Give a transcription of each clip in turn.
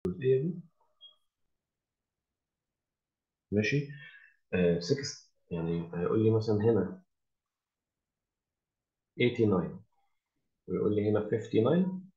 الجزئيه دي ماشي آه 6 يعني هيقول لي مثلا هنا 89 ويقول لي هنا 59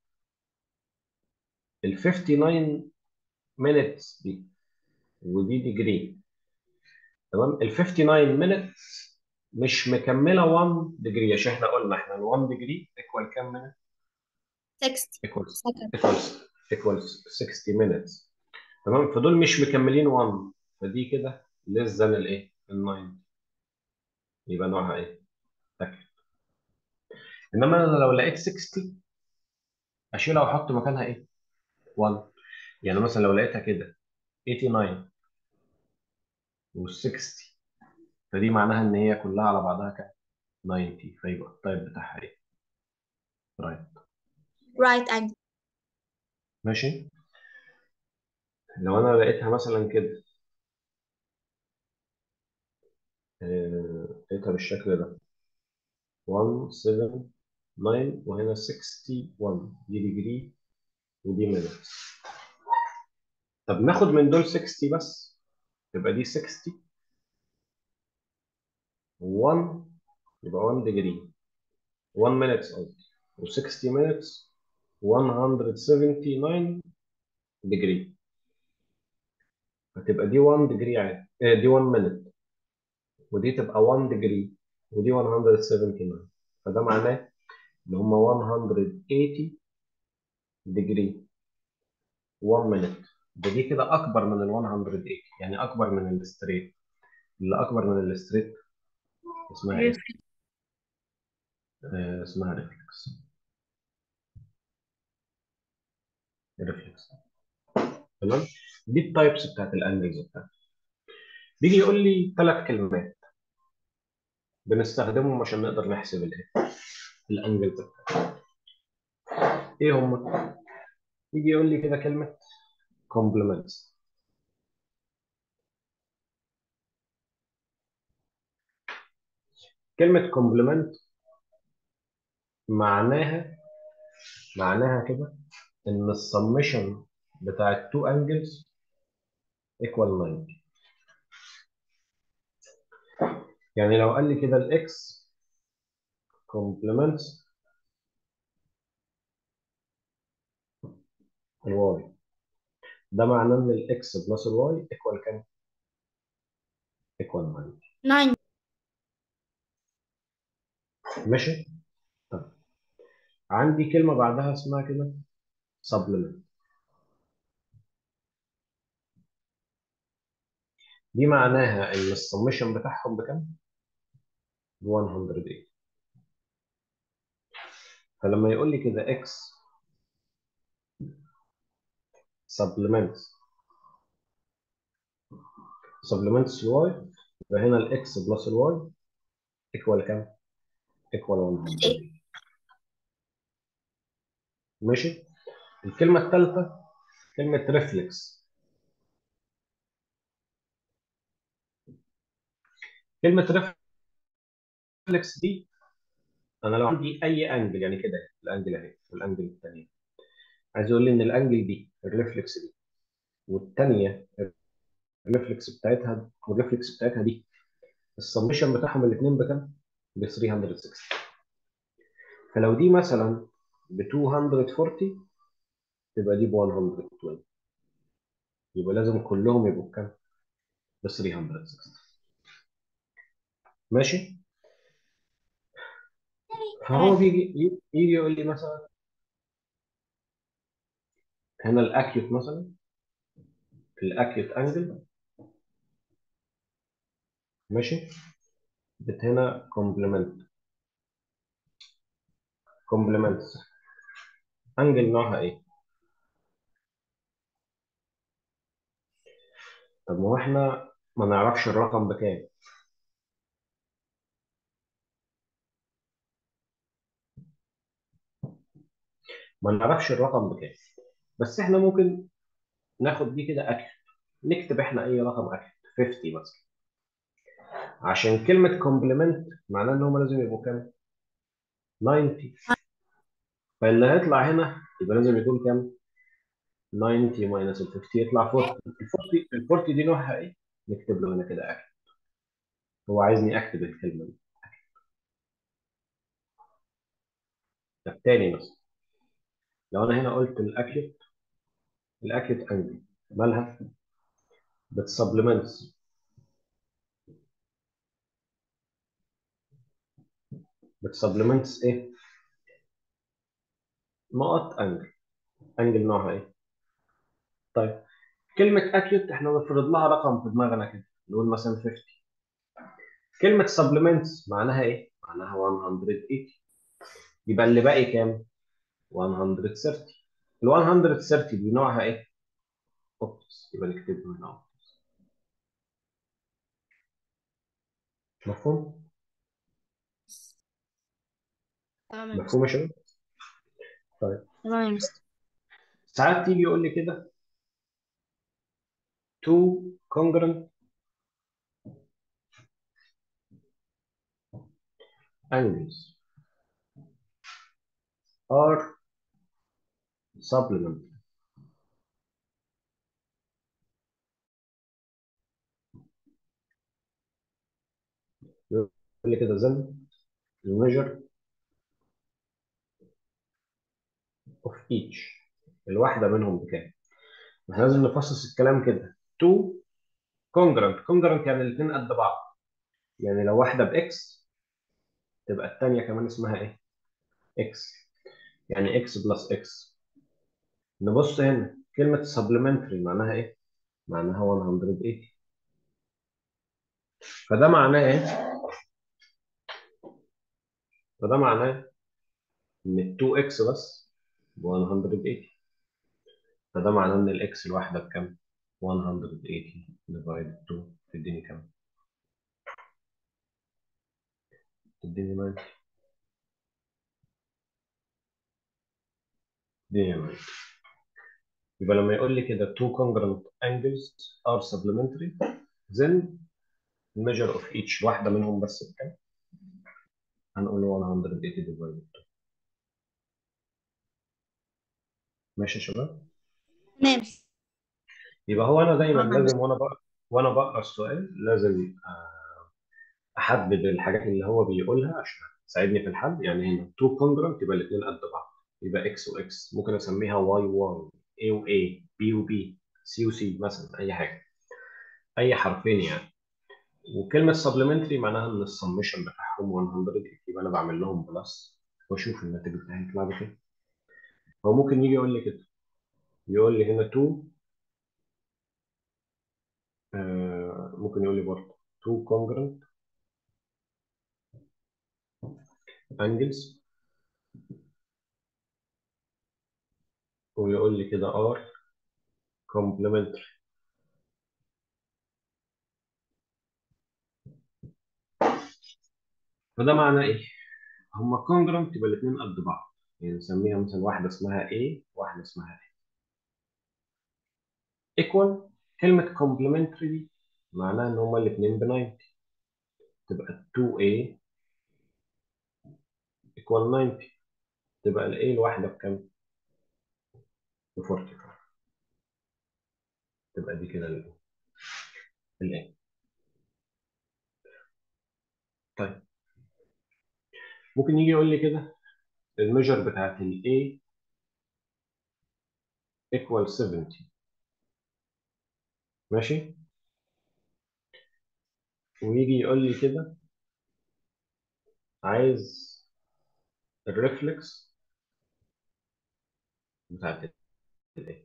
ال 59 minutes دي ودي ديجري تمام ال 59 minutes مش مكمله 1 ديجري عشان احنا قلنا احنا ال 1 ديجري ايكوال كام minute؟ 60 equals second equals equals 60 minutes تمام فدول مش مكملين 1 فدي كده less than الايه؟ ال 9 يبقى نوعها ايه؟ اكل انما انا لو لقيت 60 اشيلها واحط مكانها ايه؟ 1 يعني مثلا لو لقيتها كده 89 و 60 فدي معناها ان هي كلها على بعضها كام؟ 90 فيبقى التايب بتاعها ايه؟ رايت right angle ماشي؟ لو انا لقيتها مثلا كده آه، لقيتها بالشكل ده 1 7 9 وهنا 61 دي ديجري ودي مينت طب ناخد من دول 60 بس يبقى دي 60 1 يبقى 1 ديجري 1 minutes قصدي و60 minutes 179 ديجري هتبقى دي 1 ديجري عادي آه، دي 1 minute ودي تبقى 1 ديجري ودي 179 فده معناه ان هم 180 ديجري 1 minute ده دي كده اكبر من ال 180 يعني اكبر من الستريت اللي اكبر من الستريت اسمها ايه؟ آه اسمها ريفلكس ريفلكس تمام دي التايبس بتاعت الانجلز بتاعتي بيجي يقول لي ثلاث كلمات بنستخدمهم عشان نقدر نحسب الايه؟ الانجلز بتاعتي ايه هم؟ يجي يقول لي كده كلمه complements كلمه complement معناها معناها كده ان السمشن بتاع التو انجلز ايكوال 90 يعني لو قال لي كده الاكس complements الواي ده معناه ان الاكس بلس الواي ايكوال كام؟ ايكوال 90 9 ماشي؟ طب عندي كلمه بعدها اسمها كده supplement دي معناها ان السمشن بتاعهم بكام؟ ب 108 فلما يقول لي كده اكس supplements supplements الواي يبقى هنا الاكس بلس الواي ايكوال كام؟ ايكوال 100 ماشي؟ الكلمه الثالثه كلمه ريفلكس كلمه ريفلكس دي انا لو عندي اي انجل يعني كده الانجل اهي والانجل الثانيه عايز يقول لي ان الانجل دي الريفلكس دي والثانيه الريفلكس بتاعتها والريفلكس بتاعتها دي السمشن بتاعهم الاثنين بكام؟ ب 360 فلو دي مثلا ب 240 تبقى دي ب 120 يبقى لازم كلهم يبقوا بكام؟ ب 360 ماشي؟ فهو بيجي يجي يقول لي مثلا هنا الاكيوت مثلا الاكيوت انجل ماشي؟ بت هنا كومبلمنت كومبلمنتس انجل نوعها ايه؟ طب ما هو احنا ما نعرفش الرقم بكام ما نعرفش الرقم بكام بس احنا ممكن ناخد دي كده اكل نكتب احنا اي رقم اكل 50 مثلا عشان كلمة كومبلمنت معناه ان هم لازم يبقوا كام 90 فاللي هيطلع هنا يبقى لازم يكون كام 90 ماينس ال 50 يطلع 40 ال 40 ال 40 دي نوعها ايه؟ نكتب له هنا كده اكتب هو عايزني اكتب الكلمه دي طب تاني مثلا لو انا هنا قلت الاكيوت الاكيوت انجل مالها؟ بتسبلمنتس بتسبلمنتس ايه؟ نقط انجل انجل نوعها ايه؟ طيب كلمة اكيوت احنا بنفرض لها رقم في دماغنا كده نقول مثلا 50 كلمة سبلمنتس معناها ايه؟ معناها 180 يبقى اللي باقي كام؟ 130 ال 130 دي نوعها ايه؟ اوبتس يبقى نكتبها هنا اوبتس مفهوم؟ تمام يا مفهوم يا شباب؟ طيب تمام يا مستر ساعات تيجي يقول لي كده two congruent angles are supplementary يقول لي كده then the measure of each الواحدة منهم بكام؟ احنا لازم نفصص الكلام كده two congruent congruent يعني الاثنين قد بعض يعني لو واحدة بإكس تبقى الثانية كمان اسمها ايه؟ إكس يعني إكس بلس إكس نبص هنا كلمة supplementary معناها ايه؟ معناها 180 فده معناه ايه؟ فده معناه ان ال 2 اكس بس ب 180 فده معناه ان الاكس الواحده بكام؟ 180 ديفايد 2 تديني كام؟ تديني 90 تديني 90 يبقى لما يقول لي كده two congruent angles are supplementary then measure of each واحده منهم بس بكام؟ هنقول 180 divided 2 ماشي يا شباب؟ تمام يبقى هو انا دايما تمام. لازم وانا بقرا وانا بقرا السؤال لازم آه، احدد الحاجات اللي هو بيقولها عشان تساعدني في الحل يعني هنا تو كونجرنت يبقى الاثنين قد بعض يبقى اكس واكس ممكن اسميها واي واي اي واي بي وبي سي وسي مثلا اي حاجه اي حرفين يعني وكلمه سبلمنتري معناها ان السمشن بتاعهم 100 يبقى انا بعمل لهم بلس واشوف الناتج بتاعي هيطلع بكام هو ممكن يجي يقول لي كده يقول لي هنا 2 آه ممكن يقول لي برضه 2 congruent angles ويقول لي كده are complementary فده معناه ايه؟ هما congruent يبقى الاثنين قد بعض يعني نسميها مثلا واحده اسمها A واحده اسمها A equal كلمه complementary دي معناها ان هما الاثنين ب 90 تبقى 2A equal 90 تبقى ال A الواحده بكام؟ ب 45 تبقى دي كده ال ال A طيب ممكن يجي يقول لي كده الميجر بتاعت ال A equal 70 ماشي ويجي يقول لي كده عايز الريفلكس بتاعت ال A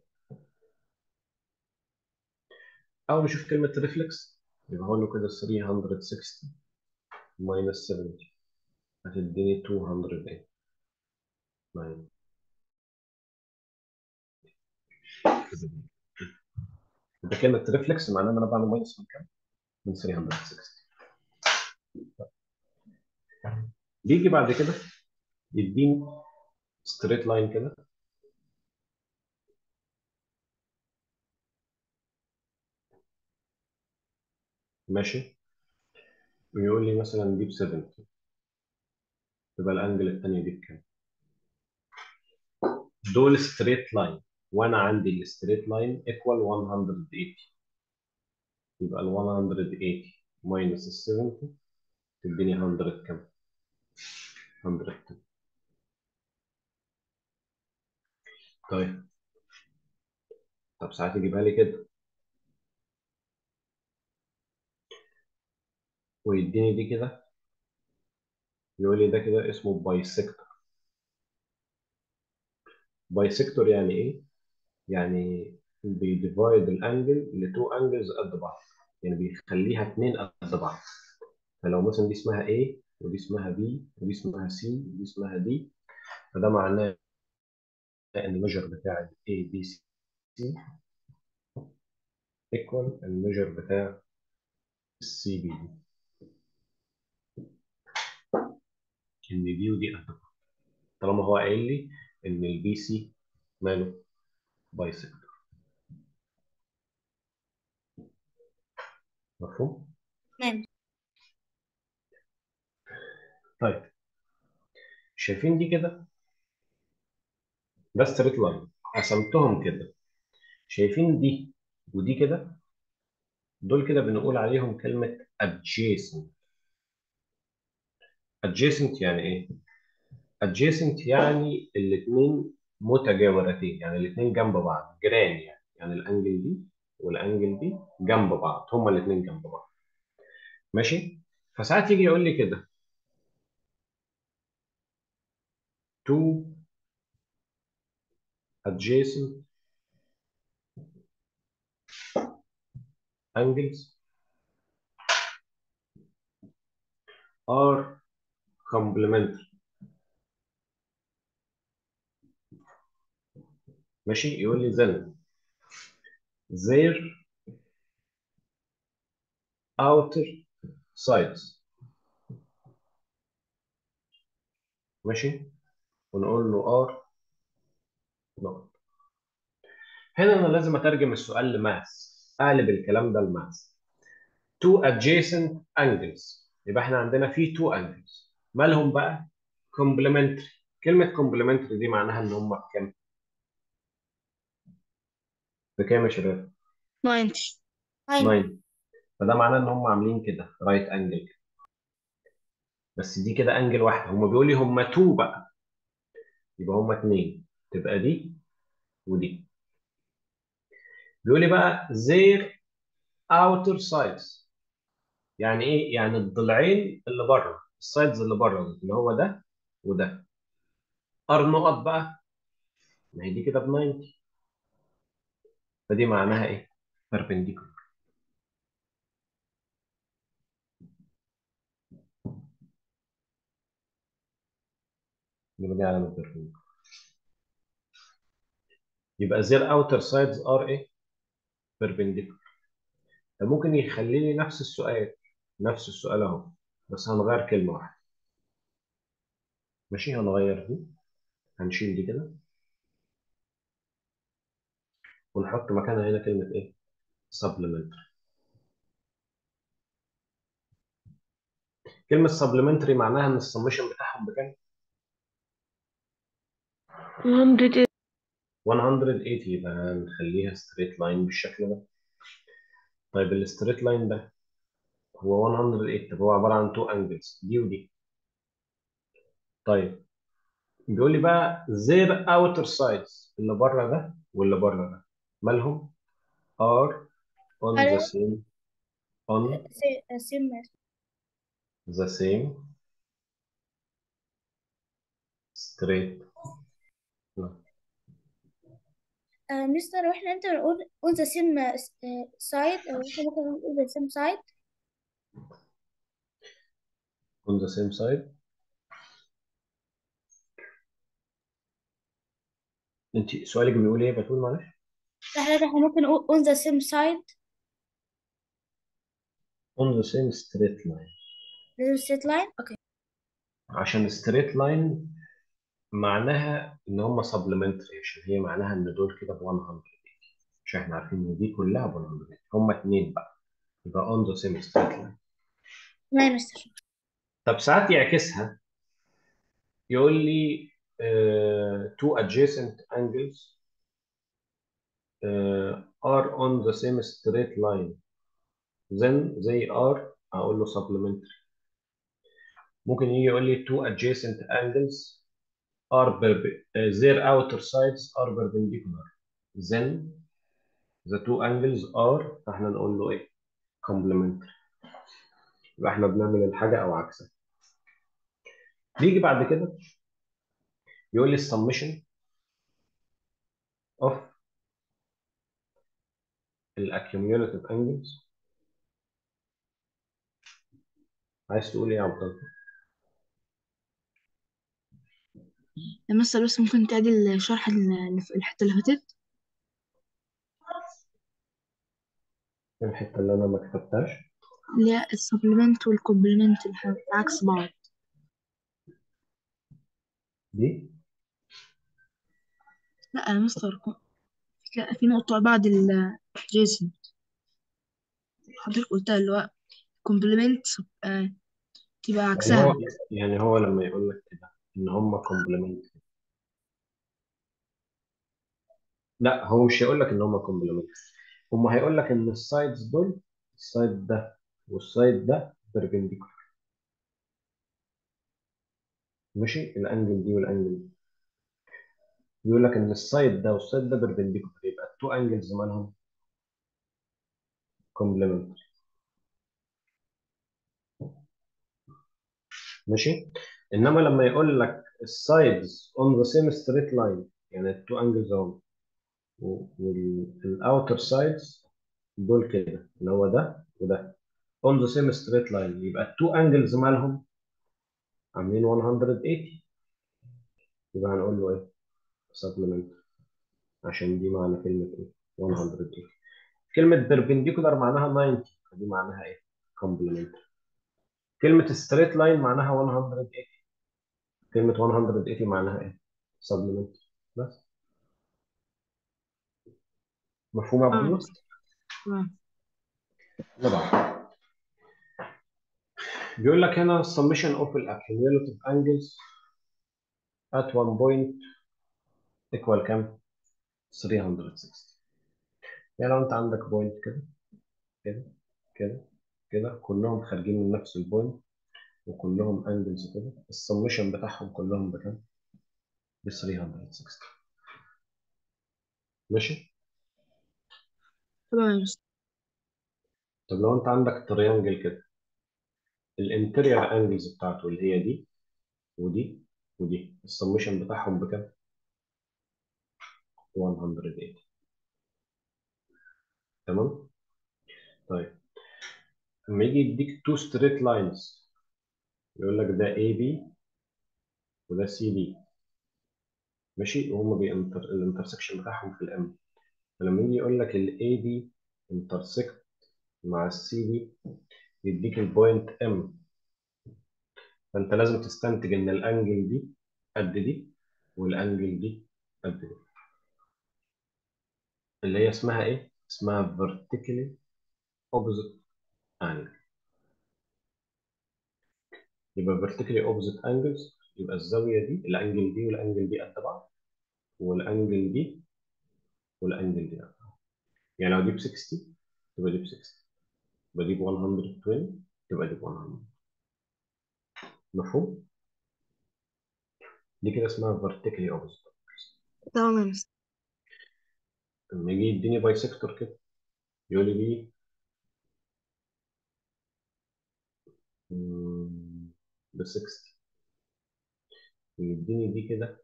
أول نشوف كلمة ريفلكس يبقى هقول له كده 360 minus 70 هتديني 208 9 يبقى كلمة ريفلكس معناها إن أنا بعمل ماينس من كام؟ من 360 بيجي بعد كده يديني ستريت لاين كده ماشي ويقول لي مثلا دي ب 70 تبقى الانجل الثانيه دي بكام؟ دول ستريت لاين وانا عندي الستريت لاين ايكوال 180 يبقى ال 180 ماينس ال 70 تديني 100 كام 110 طيب طب ساعات يجيبها لي كده ويديني دي كده يقول لي ده كده اسمه بايسكتور بايسكتور يعني ايه؟ يعني بيديفايد الانجل لتو انجلز قد بعض يعني بيخليها اتنين قد بعض فلو مثلا دي اسمها A ودي اسمها B ودي اسمها C ودي اسمها D فده معناه ان الميجر بتاع ال A B C equal الميجر بتاع السي بي دي ان دي ودي قد بعض طالما هو قايل لي ان البي سي ماله بايسكتور مفهوم؟ تمام طيب شايفين دي كده ده ستريت لاين قسمتهم كده شايفين دي ودي كده دول كده بنقول عليهم كلمة adjacent adjacent يعني ايه؟ adjacent يعني الاثنين متجاورتين يعني الاثنين جنب بعض جيران يعني يعني الانجل دي والانجل دي جنب بعض هما الاثنين جنب بعض ماشي فساعات يجي يقول لي كده two adjacent angles are complementary ماشي يقول لي then their outer sides ماشي ونقول له are not هنا انا لازم اترجم السؤال لماس اقلب الكلام ده لماس two adjacent angles يبقى احنا عندنا في two angles مالهم بقى complementary كلمة complementary دي معناها ان هم بكام؟ بكام يا شباب؟ 90 9 فده معناه ان هم عاملين كده رايت انجل كده بس دي كده انجل واحده هم بيقول لي هم 2 بقى يبقى هم 2 تبقى دي ودي بيقول لي بقى their outer sides يعني ايه؟ يعني الضلعين اللي بره السايدز اللي بره اللي هو ده وده ار نقط بقى ما هي دي كده ب 90 فدي معناها ايه؟ perpendicular يبقى دي علامه perpendicular يبقى their outer sides are ايه؟ perpendicular ده ممكن يخلي لي نفس السؤال نفس السؤال اهو بس هنغير كلمه واحده ماشي هنغير دي هنشيل دي كده ونحط مكانها هنا كلمه ايه؟ supplementary كلمه supplementary معناها ان السمشن بتاعهم بكام؟ 100 180 يبقى نخليها ستريت لاين بالشكل ده طيب الستريت لاين ده هو 108 طب هو عباره عن تو انجلز دي ودي طيب بيقول لي بقى their outer sides اللي بره ده واللي بره ده مالهم are on the أنا- same on سيم the same straight line مستر واحنا انت بنقول on the same side او احنا ممكن نقول the same side on the same side انت سؤالك بيقول ايه بتقول معلش احنا احنا ممكن نقول on the same side on the same straight line the straight line اوكي عشان straight line معناها ان هم supplementary عشان هي معناها ان دول كده ب 100 مش احنا عارفين ان دي كلها ب 100 هم اتنين بقى يبقى on the same straight line تمام يا مستر طب ساعات يعكسها يقول لي uh, two adjacent angles uh, are on the same straight line then they are هقول له supplementary ممكن يجي يقول لي two adjacent angles are perp- uh, their outer sides are perpendicular then the two angles are فاحنا نقول له ايه complementary يبقى احنا بنعمل الحاجة او عكسها بيجي بعد كده يقول لي summation of الاccumulative angles عايز تقول ايه يا عبد الله؟ يا مستر بس ممكن تعدل الشرح اللي في الحتة اللي فاتت إيه الحتة اللي انا ما كتبتهاش اللي هي السبلمنت والكومبلمنت عكس بعض دي لا يا مستر كو- في في نقطة بعد الجيسون حضرتك قلتها اللي هو كومبلمنت تبقى يعني عكسها هو يعني هو لما يقول لك كده ان هم كومبلمنت لا هو مش هيقول لك ان هم كومبلمنت هم هيقول لك ان السايدز دول السايد ده والسايد ده بيربنديكولار ماشي الانجل دي والانجل دي بيقول لك ان السايد ده والسايد ده بيربنديكولار يبقى التو انجلز مالهم كومبلمنت ماشي انما لما يقول لك السايدز اون ذا سيم ستريت لاين يعني التو انجلز اهو والاوتر سايدز دول كده اللي هو ده وده on the same straight line يبقى التو انجلز مالهم عاملين 180 يبقى هنقول له ايه supplement عشان دي معنى كلمة ايه 180 كلمة perpendicular معناها 90 فدي معناها ايه complementary كلمة straight line معناها 180 كلمة 180 معناها ايه supplementary بس مفهوم يا عبد اه الله؟ تمام طبعا بيقول لك هنا summation of the accumulative angles at one point equal كام؟ 360 يعني لو انت عندك بوينت كده كده كده كده كلهم خارجين من نفس البوينت وكلهم انجلز كده السمشن بتاعهم كلهم بكام؟ ب 360 ماشي؟ تمام يا مستر طب لو انت عندك تريانجل كده الانتريال انجلز بتاعته اللي هي دي ودي ودي السمشن بتاعهم بكام؟ 180 تمام؟ طيب لما يجي يديك تو ستريت لاينز يقول لك ده اي بي وده سي دي ماشي وهم بينتر الانترسكشن بتاعهم في الام فلما يجي يقول لك الاي بي انترسكت مع السي دي يديك البوينت ام فانت لازم تستنتج ان الانجل دي قد دي والانجل دي قد دي اللي هي اسمها ايه؟ اسمها vertically opposite angle يبقى vertically opposite angles يبقى الزاوية دي الانجل دي والانجل دي قد بعض والانجل دي والانجل دي قد بعض يعني لو دي ب 60 تبقى دي ب 60 تبقى دي ب 120 تبقى دي ب 100 مفهوم؟ دي كده اسمها vertically opposite تمام يا مستر لما يجي يديني بايسكتور كده يقول لي دي ب 60 ويديني دي كده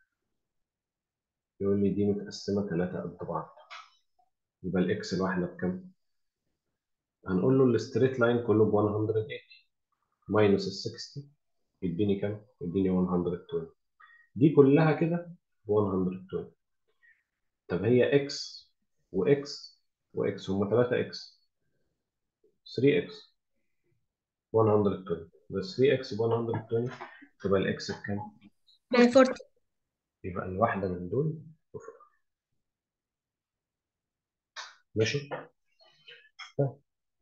يقول لي دي متقسمة ثلاثة قد بعض يبقى الإكس الواحدة بكام؟ هنقول له الستريت لاين كله ب 180 ماينس ال 60 يديني كام؟ يديني 120 دي كلها كده ب 120 طب هي إكس وإكس وإكس هما 3 إكس 3 إكس 120 بس 3 إكس ب 120 تبقى الإكس بكام؟ يعني 40 يبقى الواحدة من دول بفرق ماشي؟ طيب.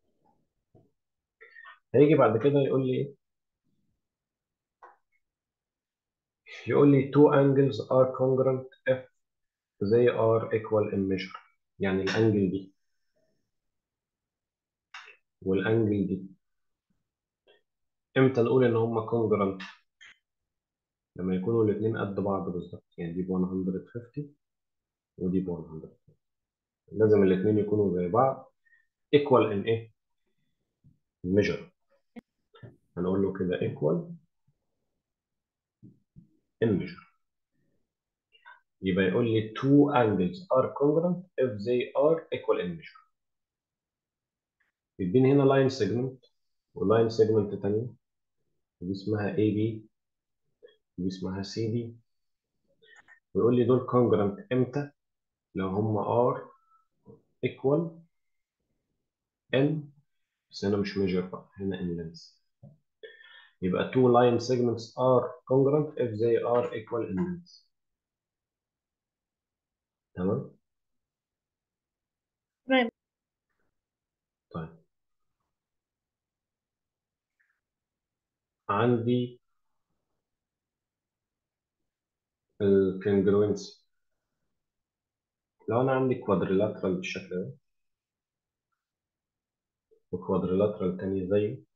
هيجي بعد كده يقول لي ايه؟ يقول لي two angles are congruent if they are equal in measure يعني الانجل دي والانجل دي امتى نقول ان هم كونجرنت لما يكونوا الاثنين قد بعض بالظبط يعني دي ب 150 ودي ب 100 لازم الاثنين يكونوا زي بعض equal in ايه measure هنقول له كده equal in measure يبقى يقول لي two angles are congruent if they are equal in measure يديني هنا line segment ولاين segment تانية دي اسمها AB دي اسمها CD ويقول لي دول congruent امتى لو هم are equal in بس هنا مش measure بقى هنا in length يبقى two line segments are congruent if they are equal in length تمام تمام طيب عندي الكونجروينسي لو انا عندي كوادريلاترال بالشكل ده وكوادريلاترال تاني زيه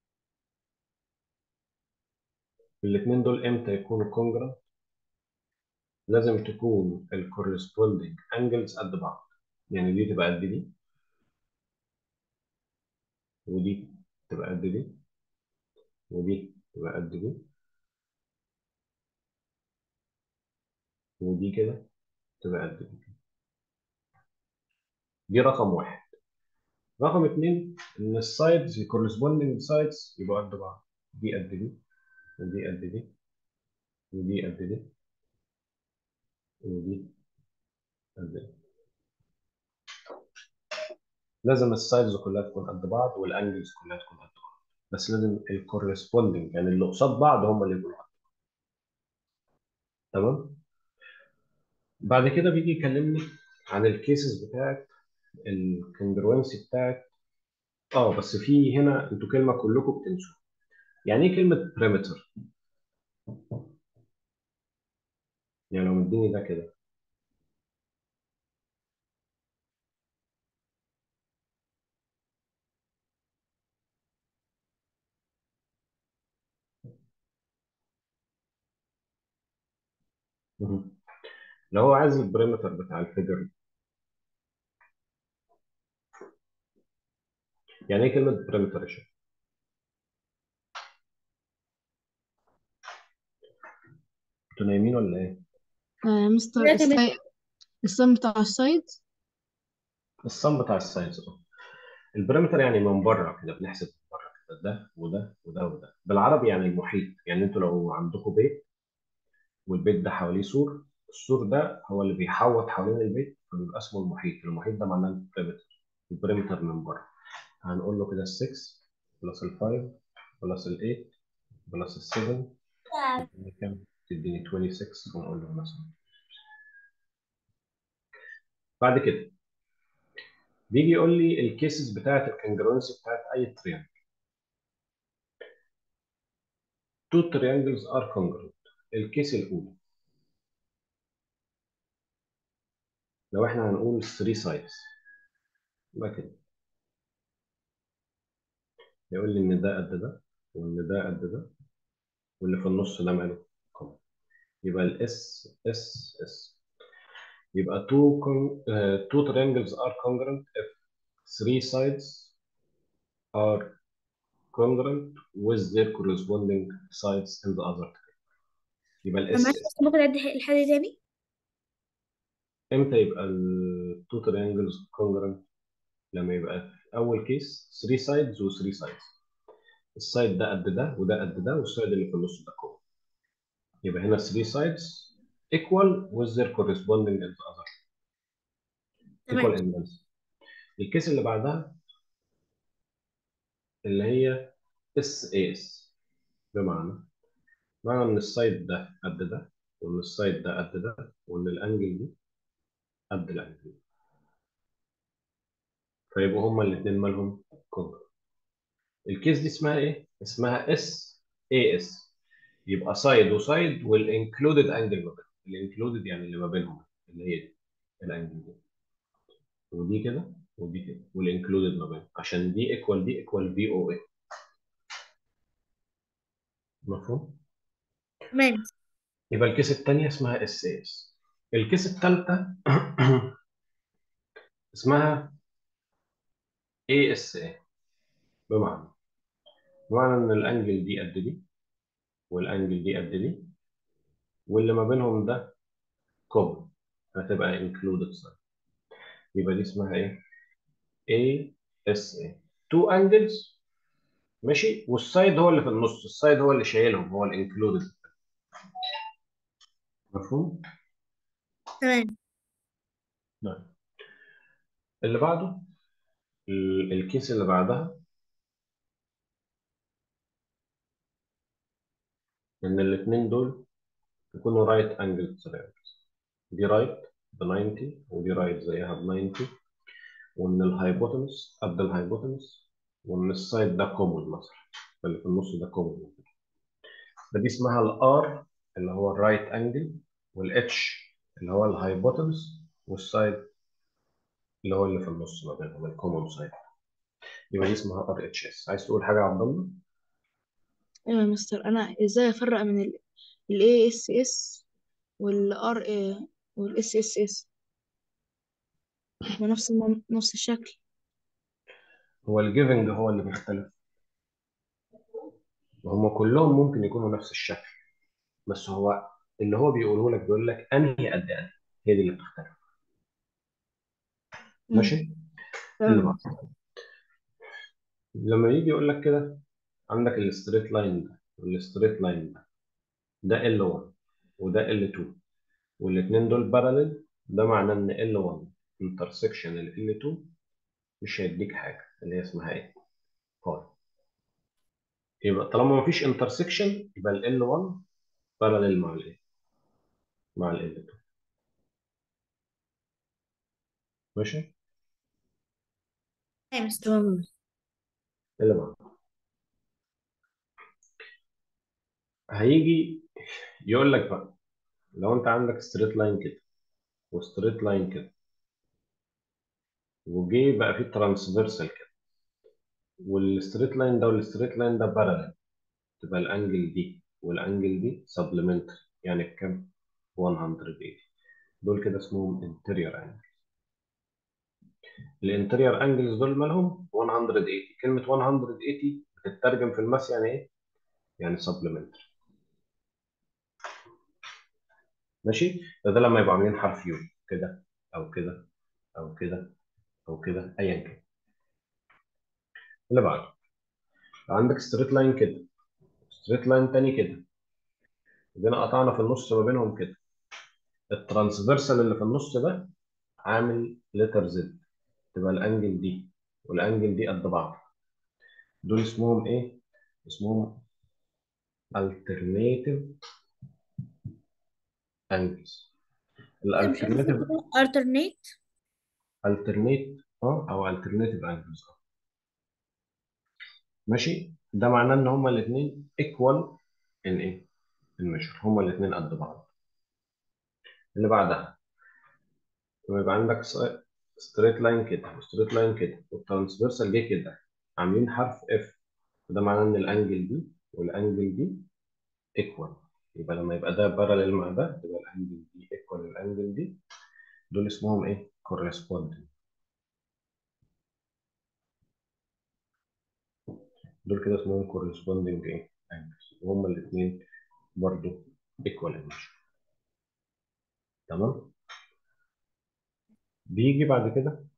الاثنين دول امتى يكونوا كونجرنت لازم تكون الكورسبوندينج انجلز قد بعض يعني دي تبقى قد دي ودي تبقى قد دي ودي تبقى قد دي ودي كده تبقى قد دي دي رقم واحد رقم اتنين ان السايدز الكورسبوندينج سايدز يبقوا قد بعض دي قد دي ودي قد دي ودي قد دي ودي قد دي لازم السايدز كلها تكون قد بعض والانجلز كلها تكون قد بعض بس لازم الكورسبوندينج يعني اللي قصاد بعض هم اللي يكونوا قد بعض تمام بعد كده بيجي يكلمني عن الكيسز بتاعت الكونجروينسي بتاعت اه بس في هنا انتوا كلمه كلكم بتنسوا يعني ايه كلمه بريمتر يعني لو مديني ده كده مهم. لو هو عايز البريمتر بتاع الفيجر يعني ايه كلمه بريمتر يا شباب انتوا نايمين ولا ايه آه مستر لا تمام الساي... الصم بتاع السايد الصم بتاع الساينس اه البريمتر يعني من بره كده بنحسب من بره كده ده وده وده وده بالعربي يعني المحيط يعني انتوا لو عندكم بيت والبيت ده حواليه سور السور ده هو اللي بيحوط حوالين البيت فبيبقى اسمه المحيط المحيط ده معناه البريمتر البريمتر من بره هنقول له كده ال 6 بلس ال 5 بلس ال 8 بلس ال 7 تديني كام؟ تديني 26 ونقول له مثلا بعد كده بيجي يقول لي الكيسز بتاعت الكونجرونسي بتاعت اي تريانجل two triangles are congruent الكيس الاولى لو احنا هنقول 3 sides يبقى كده يقول لي ان ده قد ده وان ده قد ده واللي في النص ده ماله common. يبقى الاس اس اس يبقى two con uh, two triangles are congruent if three sides are congruent with their corresponding sides in the other triangle. يبقى طب الاس معلش اس بس ممكن أعد الحاجة دي تاني امتى يبقى ال two triangles congruent لما يبقى في اول كيس 3 sides و 3 sides السايد ده قد ده وده قد ده والسايد اللي في النص ده كومن يبقى هنا 3 sides equal with their corresponding in the other equal تمام in length الكيس اللي بعدها اللي هي اس اس بمعنى معنى ان السايد ده قد ده وان السايد ده قد ده وان الانجل دي قد الانجل دي فيبقوا هما الاثنين مالهم كونجر الكيس دي اسمها ايه؟ اسمها اس اي اس يبقى سايد وسايد والانكلودد انجل ما بينهم الانكلودد يعني اللي ما بينهم اللي هي دي الانجل دي ودي كده ودي كده والانكلودد ما بينهم عشان دي ايكوال دي ايكوال في او اي مفهوم؟ تمام يبقى الكيس الثانيه اسمها اس اس الكيس الثالثه اسمها اي اس اي بمعنى بمعنى ان الانجل دي قد دي والانجل دي قد دي واللي ما بينهم ده كومن هتبقى انكلودد سايد يبقى دي اسمها ايه؟ اي اس اي تو انجلز ماشي والسايد هو اللي في النص السايد هو اللي شايلهم هو الانكلودد مفهوم؟ تمام نعم اللي بعده ال- الكيس اللي بعدها ان الاثنين دول يكونوا رايت انجل تريانجلز دي رايت ب 90 ودي رايت زيها ب 90 وان الهايبوتنس قد الهايبوتنس وان السايد ده كومن مثلا اللي في النص ده كومن فدي اسمها الار اللي هو الرايت انجل والاتش اللي هو الهايبوتنس والسايد اللي هو اللي في النص ما بينهم الكومن سايد يبقى دي اسمها ار اتش اس عايز تقول حاجه يا عبد الله؟ ايوه يا مستر انا ازاي افرق من ال ال ASS وال R وال SSS هو نفس المن... نفس الشكل هو الجيفنج هو اللي بيختلف وهم كلهم ممكن يكونوا نفس الشكل بس هو اللي هو بيقوله لك بيقول لك انهي قد انهي هي دي اللي بتختلف مم. ماشي اللي تمام بعده لما يجي يقول لك كده عندك الستريت لاين ده والستريت لاين ده ده L1 وده L2 والاثنين دول باراليل ده معناه ان L1 انترسكشن ال L2 مش هيديك حاجه اللي هي اسمها ايه؟ باي يبقى طالما مفيش انترسكشن يبقى ال L1 باراليل مع الايه؟ مع ال L2 ماشي؟ تمام مستر تمام اللي بعده هيجي يقول لك بقى لو انت عندك ستريت لاين كده وستريت لاين كده وجي بقى في ترانسفيرسال كده والستريت لاين ده والستريت لاين ده باراليل تبقى الانجل دي والانجل دي سبلمنتري يعني بكام 180 دول كده اسمهم انتيريور انجل الانتيريور انجلز دول مالهم 180 كلمه 180 بتترجم في الماس يعني ايه يعني سبلمنتري ماشي ده, ده لما يبقوا عاملين حرف يو كده او كده او كده او كده ايا كان اللي بعده عندك ستريت لاين كده ستريت لاين تاني كده جينا قطعنا في النص ما بينهم كده الترانسفيرسال اللي في النص ده عامل لتر زد تبقى الانجل دي والانجل دي قد بعض دول اسمهم ايه اسمهم alternative angles الالترناتيف alternate alternate اه او alternative angles اه ماشي ده معناه ان هما الاثنين equal in ايه in measure هما الاثنين قد بعض اللي بعدها لما يبقى عندك ستريت لاين كده وستريت لاين كده والترانسفيرسال جه كده عاملين حرف اف وده معناه ان الانجل دي والانجل دي ايكوال يبقى لما يبقى ده باراليل مع ده يبقى الانجل دي ايكوال الانجل دي دول اسمهم ايه corresponding دول كده اسمهم corresponding ايه angles وهما الاثنين برضو equal in measure تمام بيجي بعد كده